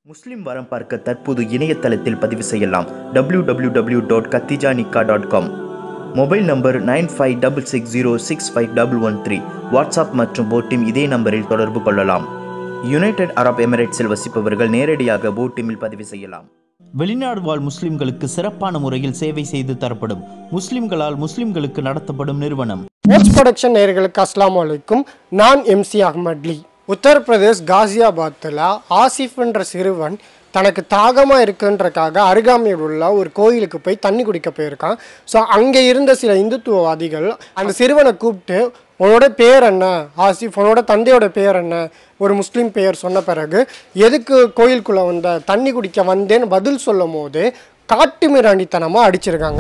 முஸ்லிம் வரம் பார்க்க தற்போது இணையதளத்தில் பதிவு செய்யலாம் www.katijanikaa.com டாட் கத்திஜானிக்கா dot com mobile number nine five double six zero six five double one three WhatsApp மற்றும் போட்டிம் இதே நம்பரில் தொடர்பு கொள்ளலாம் யுனைடெட் அரப் எமிரேட்ஸில் வசிப்பவர்கள் நேரடியாக போட்டிமில் பதிவு செய்யலாம் வெளிநாடு வாழ் முஸ்லிம்களுக்கு சிறப்பான முறையில் சேவை செய்து தரப்படும் முஸ்லிம்களால் முஸ்லிம்களுக்கு நடத்தப்படும் நிறுவனம் வாட்ச் ப்ரொடக்ஷன் நேயர்களுக்கு அஸ்ஸலாமு அலைக்கும் நான் எம்சி அஹ்மட்லி உத்தரப்பிரதேஷ் காசியாபாத்தில் ஆசிஃப் என்ற சிறுவன் தனக்கு தாகமாக இருக்குன்றக்காக அருகாமையில் உள்ள ஒரு கோயிலுக்கு போய் தண்ணி குடிக்க போயிருக்கான் ஸோ அங்கே இருந்த சில இந்துத்துவவாதிகள் அந்த சிறுவனை கூப்பிட்டு உன்னோட பேர் என்ன ஆசிஃப் உன்னோட தந்தையோட பேர் என்ன ஒரு முஸ்லீம் பெயர் சொன்ன பிறகு எதுக்கு கோயிலுக்குள்ளே வந்த தண்ணி குடிக்க வந்தேன்னு பதில் சொல்லும் போது காட்டு மிராண்டித்தனமாக அடிச்சிருக்காங்க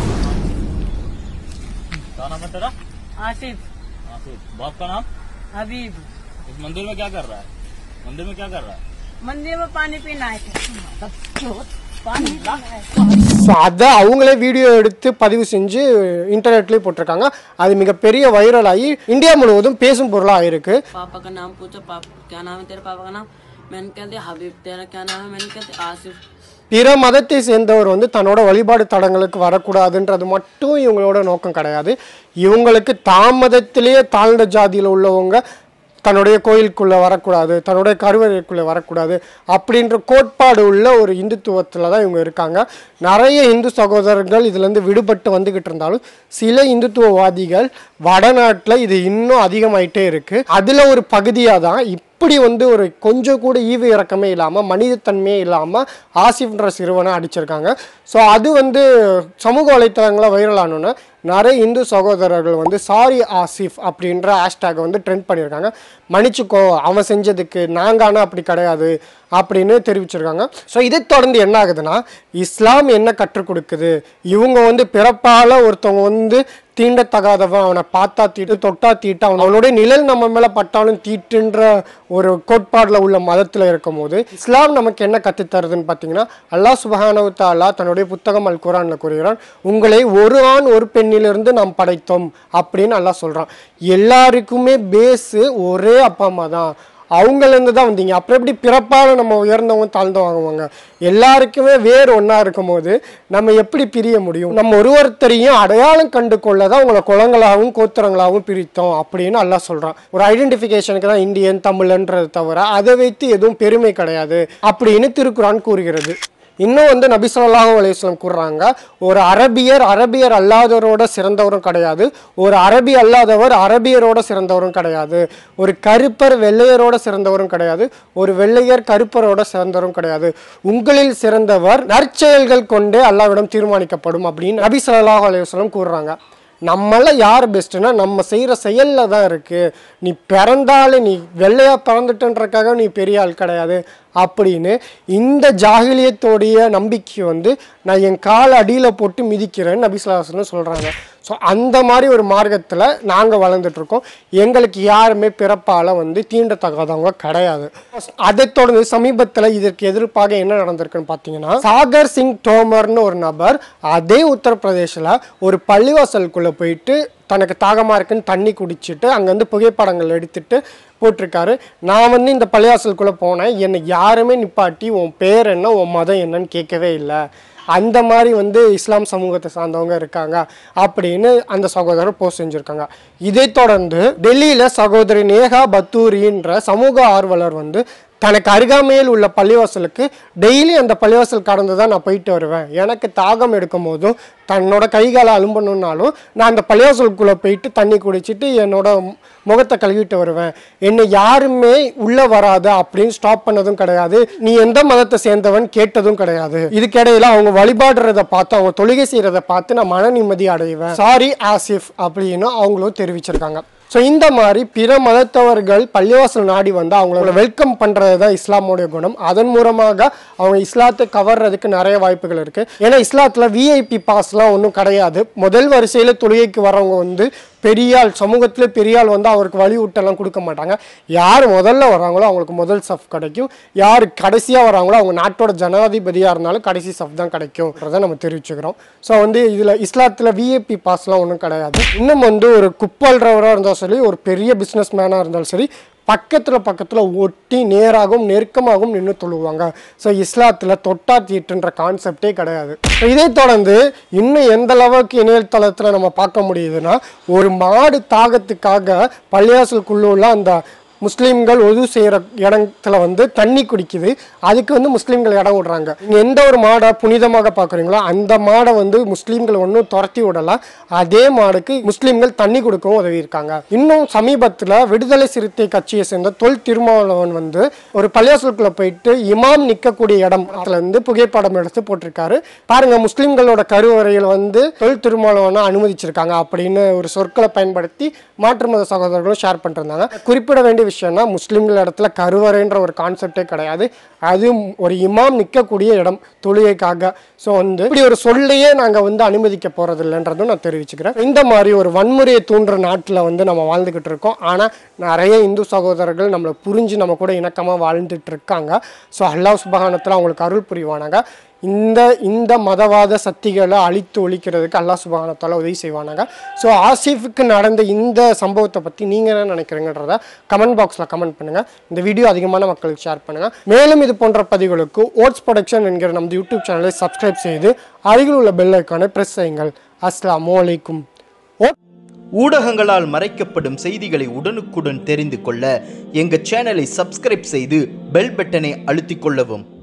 क्या नाम है तेरा आसिफ आसिफ बाप का नाम हबीब इस मंदिर में क्या कर रहा है मंदिर में क्या कर रहा है मंदिर में पानी पीना है पानी पीना है ஸோ அதை அவங்களே வீடியோ எடுத்து பதிவு செஞ்சு இன்டர்நெட்லேயே போட்டிருக்காங்க அது மிகப்பெரிய வைரல் ஆகி இந்தியா முழுவதும் பேசும் பொருளாக ஆயிருக்கு पापा का नाम पूछो पापा क्या नाम है तेरे पापा का नाम मैंने कह दिया हबीब तेरा क्या नाम है मैंने कह दिया आसिफ பிற மதத்தை சேர்ந்தவர் வந்து தன்னோட வழிபாடு தடங்களுக்கு வரக்கூடாதுன்றது மட்டும் இவங்களோட நோக்கம் கிடையாது இவங்களுக்கு தாமதத்திலேயே தாழ்ந்த ஜாதியில் உள்ளவங்க தன்னுடைய கோயிலுக்குள்ளே வரக்கூடாது தன்னுடைய கருவறைக்குள்ளே வரக்கூடாது அப்படின்ற கோட்பாடு உள்ள ஒரு இந்துத்துவத்தில் தான் இவங்க இருக்காங்க நிறைய இந்து சகோதரர்கள் இதுலேருந்து விடுபட்டு வந்துக்கிட்டு இருந்தாலும் சில இந்துத்துவவாதிகள் வடநாட்டில் இது இன்னும் அதிகமாயிட்டே இருக்குது அதில் ஒரு பகுதியாக தான் இப்படி வந்து ஒரு கொஞ்சம் கூட ஈவு இறக்கமே இல்லாமல் மனிதத்தன்மையே இல்லாமல் ஆசிஃப்ன்ற சிறுவனை அடிச்சிருக்காங்க ஸோ அது வந்து சமூக வலைத்தளங்களில் வைரல் ஆனோன்னு நிறைய இந்து சகோதரர்கள் வந்து சாரி ஆசிஃப் அப்படின்ற ஹேஷ்டேக் வந்து ட்ரெண்ட் பண்ணியிருக்காங்க மன்னிச்சுக்கோ அவன் செஞ்சதுக்கு நாங்கள் ஆனால் அப்படி கிடையாது அப்படின்னு தெரிவிச்சிருக்காங்க ஸோ இதை தொடர்ந்து என்ன ஆகுதுன்னா இஸ்லாம் என்ன கற்றுக் கொடுக்குது இவங்க வந்து பிறப்பால் ஒருத்தவங்க வந்து தீண்டத்தகாதவன் அவனை பார்த்தா தீட்டு தொட்டா தீட்டு அவன் அவனுடைய நிழல் நம்ம மேலே பட்டாலும் தீட்டுன்ற ஒரு கோட்பாடில் உள்ள மதத்தில் இருக்கும் போது இஸ்லாம் நமக்கு என்ன கற்றுத்தருதுன்னு பார்த்தீங்கன்னா அல்லாஹ் சுபஹானவு தாலா தன்னுடைய புத்தகம் அல் குரானில் கூறுகிறான் உங்களை ஒரு ஆண் ஒரு பெண்ணிலிருந்து நாம் படைத்தோம் அப்படின்னு அல்லாஹ் சொல்கிறான் எல்லாருக்குமே பேஸு ஒரே அப்பா அம்மா தான் அவங்கலேருந்து தான் வந்தீங்க அப்புறம் எப்படி பிறப்பால் நம்ம உயர்ந்தவங்க தாழ்ந்தவங்க எல்லாருக்குமே வேறு ஒன்றா இருக்கும் போது நம்ம எப்படி பிரிய முடியும் நம்ம ஒரு ஒருத்தரையும் அடையாளம் கண்டு கொள்ள தான் உங்களை குளங்களாகவும் கோத்திரங்களாகவும் பிரித்தோம் அப்படின்னு அல்லாஹ் சொல்கிறான் ஒரு ஐடென்டிஃபிகேஷனுக்கு தான் இந்தியன் தமிழன்றது தவிர அதை வைத்து எதுவும் பெருமை கிடையாது அப்படின்னு திருக்குறான் கூறுகிறது இன்னும் வந்து நபி ஸல்லல்லாஹு அலைஹி வஸல்லம் கூறுறாங்க ஒரு அரபியர் அரபியர் அல்லாதவரோட சிறந்தவரும் கிடையாது ஒரு அரபி அல்லாதவர் அரபியரோட சிறந்தவரும் கிடையாது ஒரு கருப்பர் வெள்ளையரோட சிறந்தவரும் கிடையாது ஒரு வெள்ளையர் கருப்பரோட சிறந்தவரும் கிடையாது உங்களில் சிறந்தவர் நற்செயல்கள் கொண்டே அல்லாவிடம் தீர்மானிக்கப்படும் அப்படின்னு நபி ஸல்லல்லாஹு அலைஹி வஸல்லம் கூறுறாங்க நம்மள யார் பெஸ்ட்டுன்னா நம்ம செய்கிற செயலில் தான் இருக்குது நீ பிறந்தாலே நீ வெள்ளையாக பிறந்துட்டன்றக்காக நீ பெரிய ஆள் கிடையாது அப்படின்னு இந்த ஜாகிலியத்தோடைய நம்பிக்கை வந்து நான் என் கால் அடியில் போட்டு மிதிக்கிறேன்னு நபிசுலாசனம் சொல்கிறாங்க ஸோ அந்த மாதிரி ஒரு மார்க்கத்தில் நாங்கள் வளர்ந்துட்டுருக்கோம் எங்களுக்கு யாருமே பிறப்பால் வந்து தீண்டத்தகாதவங்க கிடையாது அதை தொடர்ந்து சமீபத்தில் இதற்கு எதிர்ப்பாக என்ன நடந்திருக்குன்னு பார்த்தீங்கன்னா சாகர் சிங் தோமர்னு ஒரு நபர் அதே உத்தரப்பிரதேசில் ஒரு பள்ளிவாசலுக்குள்ளே போயிட்டு தனக்கு தாகமாக இருக்குன்னு தண்ணி குடிச்சிட்டு அங்கேருந்து புகைப்படங்கள் எடுத்துட்டு போட்டிருக்காரு நான் வந்து இந்த பள்ளிவாசலுக்குள்ளே போனேன் என்னை யாருமே நிப்பாட்டி உன் பேர் என்ன உன் மதம் என்னன்னு கேட்கவே இல்லை அந்த மாதிரி வந்து இஸ்லாம் சமூகத்தை சார்ந்தவங்க இருக்காங்க அப்படின்னு அந்த சகோதரர் போஸ்ட் செஞ்சுருக்காங்க இதை தொடர்ந்து டெல்லியில் சகோதரி நேஹா பத்தூரின்ற சமூக ஆர்வலர் வந்து தனக்கு அருகாமையில் உள்ள பள்ளிவாசலுக்கு டெய்லி அந்த பள்ளிவாசல் கடந்து தான் நான் போயிட்டு வருவேன் எனக்கு தாகம் எடுக்கும் போதும் தன்னோட கைகாலை அலும்பணுன்னாலும் நான் அந்த பள்ளிவாசலுக்குள்ளே போயிட்டு தண்ணி குடிச்சிட்டு என்னோட முகத்தை கழுவிட்டு வருவேன் என்னை யாருமே உள்ளே வராத அப்படின்னு ஸ்டாப் பண்ணதும் கிடையாது நீ எந்த மதத்தை சேர்ந்தவன் கேட்டதும் கிடையாது இதுக்கிடையில அவங்க வழிபாடுறத பார்த்து அவங்க தொழுகை செய்கிறத பார்த்து நான் மன நிம்மதி அடைவேன் சாரி ஆசிஃப் அப்படின்னு அவங்களும் தெரிவிச்சிருக்காங்க ஸோ இந்த மாதிரி பிற மதத்தவர்கள் பள்ளிவாசல் நாடி வந்து அவங்கள வெல்கம் பண்ணுறது தான் இஸ்லாமோடைய குணம் அதன் மூலமாக அவங்க இஸ்லாத்தை கவர்றதுக்கு நிறைய வாய்ப்புகள் இருக்குது ஏன்னா இஸ்லாத்தில் விஐபி பாஸ்லாம் ஒன்றும் கிடையாது முதல் வரிசையில் தொழுகைக்கு வரவங்க வந்து பெரியாள் சமூகத்தில் பெரியாள் வந்து அவருக்கு வழி விட்டெல்லாம் கொடுக்க மாட்டாங்க யார் முதல்ல வராங்களோ அவங்களுக்கு முதல் சஃப் கிடைக்கும் யார் கடைசியாக வராங்களோ அவங்க நாட்டோட ஜனாதிபதியாக இருந்தாலும் கடைசி சஃப் தான் கிடைக்கும் அதை நம்ம தெரிவிச்சுக்கிறோம் ஸோ வந்து இதில் இஸ்லாத்தில் விஏபி பாஸ்லாம் ஒன்றும் கிடையாது இன்னும் வந்து ஒரு குப்பல்றவராக இருந்தாலும் சரி ஒரு பெரிய பிஸ்னஸ் மேனாக இருந்தாலும் சரி பக்கத்தில் பக்கத்தில் ஒட்டி நேராகவும் நெருக்கமாகவும் நின்று தொழுவாங்க ஸோ இஸ்லாத்தில் தொட்டா தீட்டுன்ற கான்செப்டே கிடையாது So இதை தொடர்ந்து இன்னும் எந்த அளவுக்கு இணையதளத்தில் நம்ம பார்க்க முடியுதுன்னா ஒரு மாடு தாகத்துக்காக பள்ளியாசலுக்குள்ள உள்ள அந்த முஸ்லீம்கள் ஒது செய்கிற இடத்துல வந்து தண்ணி குடிக்குது அதுக்கு வந்து முஸ்லீம்கள் இடம் விடுறாங்க நீங்க எந்த ஒரு மாடை புனிதமாக பார்க்குறீங்களோ அந்த மாடை வந்து முஸ்லீம்கள் ஒன்றும் துரத்தி விடலாம் அதே மாடுக்கு முஸ்லீம்கள் தண்ணி கொடுக்கவும் உதவி இருக்காங்க இன்னும் சமீபத்தில் விடுதலை சிறுத்தை கட்சியை சேர்ந்த தொல் திருமாவளவன் வந்து ஒரு பள்ளியாசலுக்குள்ள போயிட்டு இமாம் நிற்கக்கூடிய இடம் அதுல இருந்து புகைப்படம் எடுத்து போட்டிருக்காரு பாருங்க முஸ்லீம்களோட கருவறையில் வந்து தொல் திருமாவளவனை அனுமதிச்சிருக்காங்க அப்படின்னு ஒரு சொற்களை பயன்படுத்தி மாற்று மத சகோதரர்களும் ஷேர் பண்ணிருந்தாங்க குறிப்பிட வேண்டிய விஷயம்னா முஸ்லீம்கள் இடத்துல கருவறைன்ற ஒரு கான்செப்டே கிடையாது அது ஒரு இமாம் நிற்கக்கூடிய இடம் தொழுகைக்காக ஸோ வந்து இப்படி ஒரு சொல்லையே நாங்கள் வந்து அனுமதிக்க போறது இல்லைன்றதும் நான் தெரிவிச்சுக்கிறேன் இந்த மாதிரி ஒரு வன்முறையை தூண்டுற நாட்டில் வந்து நம்ம வாழ்ந்துக்கிட்டு இருக்கோம் ஆனால் நிறைய இந்து சகோதரர்கள் நம்மளை புரிஞ்சு நம்ம கூட இணக்கமாக வாழ்ந்துட்டு இருக்காங்க ஸோ அல்லாஹ் சுபகானத்தில் அவங்களுக்கு அருள் புரிவானாங்க இந்த இந்த மதவாத சக்திகளை அழித்து ஒழிக்கிறதுக்கு அல்லாஹ் சுபகானத்தால் உதவி செய்வானாங்க ஸோ ஆசிஃபுக்கு நடந்த இந்த சம்பவத்தை பற்றி நீங்கள் என்ன நினைக்கிறீங்கன்றத கமெண்ட் பாக்ஸில் கமெண்ட் பண்ணுங்கள் இந்த வீடியோ அதிகமான மக்களுக்கு ஷேர் பண்ணுங்கள் மேலும் இது போன்ற பதிவுகளுக்கு ஓட்ஸ் ப்ரொடக்ஷன் என்கிற நமது யூடியூப் சேனலை சப்ஸ்கிரைப் செய்து அருகில் உள்ள பெல் ஐக்கானை ப்ரெஸ் செய்யுங்கள் அஸ்ஸலாமு அலைக்கும் ஓ ஊடகங்களால் மறைக்கப்படும் செய்திகளை உடனுக்குடன் தெரிந்து கொள்ள எங்க சேனலை சப்ஸ்கிரைப் செய்து பெல் பட்டனை அழுத்திக் கொள்ளவும்